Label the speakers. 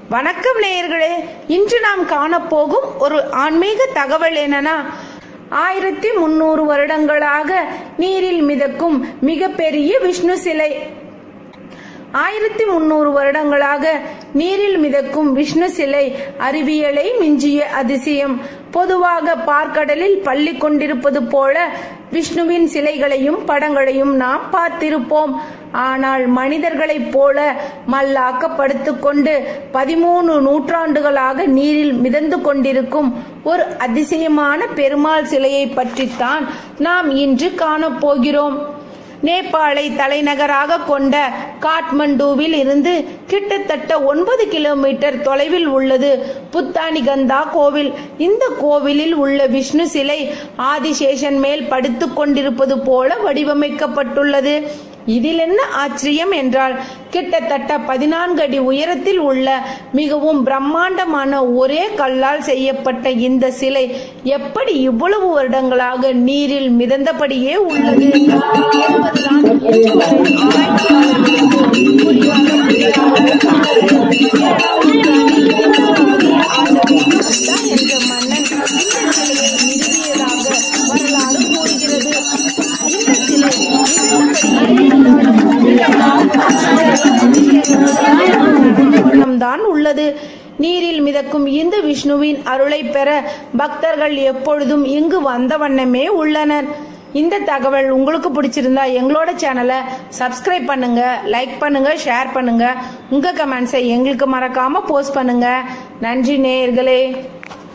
Speaker 1: வணக்கம் நேயர்களே இன்று நாம் காணப்போகும் ஒரு ஆன்மீக தகவல் என்னன்னா ஆயிரத்தி முன்னூறு வருடங்களாக நீரில் மிதக்கும் மிகப்பெரிய விஷ்ணு சிலை ஆயிரத்தி முன்னூறு வருடங்களாக நீரில் மிதக்கும் விஷ்ணு சிலை அறிவியலை மிஞ்சிய அதிசயம் பொதுவாக பார்க்கடலில் பள்ளி கொண்டிருப்பது போல விஷ்ணுவின் சிலைகளையும் படங்களையும் நாம் பார்த்திருப்போம் ஆனால் மனிதர்களைப் போல மல்லாக்கப்படுத்திக் கொண்டு பதிமூணு நூற்றாண்டுகளாக நீரில் மிதந்து கொண்டிருக்கும் ஒரு அதிசயமான பெருமாள் சிலையை பற்றித்தான் நாம் இன்று காணப்போகிறோம் நேபாளை தலைநகராக கொண்ட காட்மண்டுவில் இருந்து கிட்டத்தட்ட ஒன்பது கிலோமீட்டர் தொலைவில் உள்ளது புத்தானிகந்தா கோவில் இந்த கோவிலில் உள்ள விஷ்ணு சிலை ஆதிசேஷன் மேல் படுத்துக் கொண்டிருப்பது போல வடிவமைக்கப்பட்டுள்ளது இதில் என்ன ஆச்சரியம் என்றால் கிட்டத்தட்ட பதினான்கு அடி உயரத்தில் உள்ள மிகவும் பிரம்மாண்டமான ஒரே கல்லால் செய்யப்பட்ட இந்த சிலை எப்படி இவ்வளவு வருடங்களாக நீரில் மிதந்தபடியே உள்ளது என்பதுதான் இன்று வரை ஆராய்ச்சியாளர்களுக்கு புரியாத என்ற மன்னன் இந்த சிலையை நிறுவியதாக வரலாறு கூறுகிறது இந்த சிலை தான் உள்ளது நீரில் மிதக்கும் இந்த விஷ்ணுவின் அருளை பெற பக்தர்கள் எப்பொழுதும் இங்கு வந்த வண்ணமே உள்ளனர் இந்த தகவல் உங்களுக்கு பிடிச்சிருந்தா எங்களோட சேனலை சப்ஸ்கிரைப் பண்ணுங்க லைக் பண்ணுங்க ஷேர் பண்ணுங்க உங்க கமெண்ட்ஸை எங்களுக்கு மறக்காம போஸ்ட் பண்ணுங்க நன்றி நேயர்களே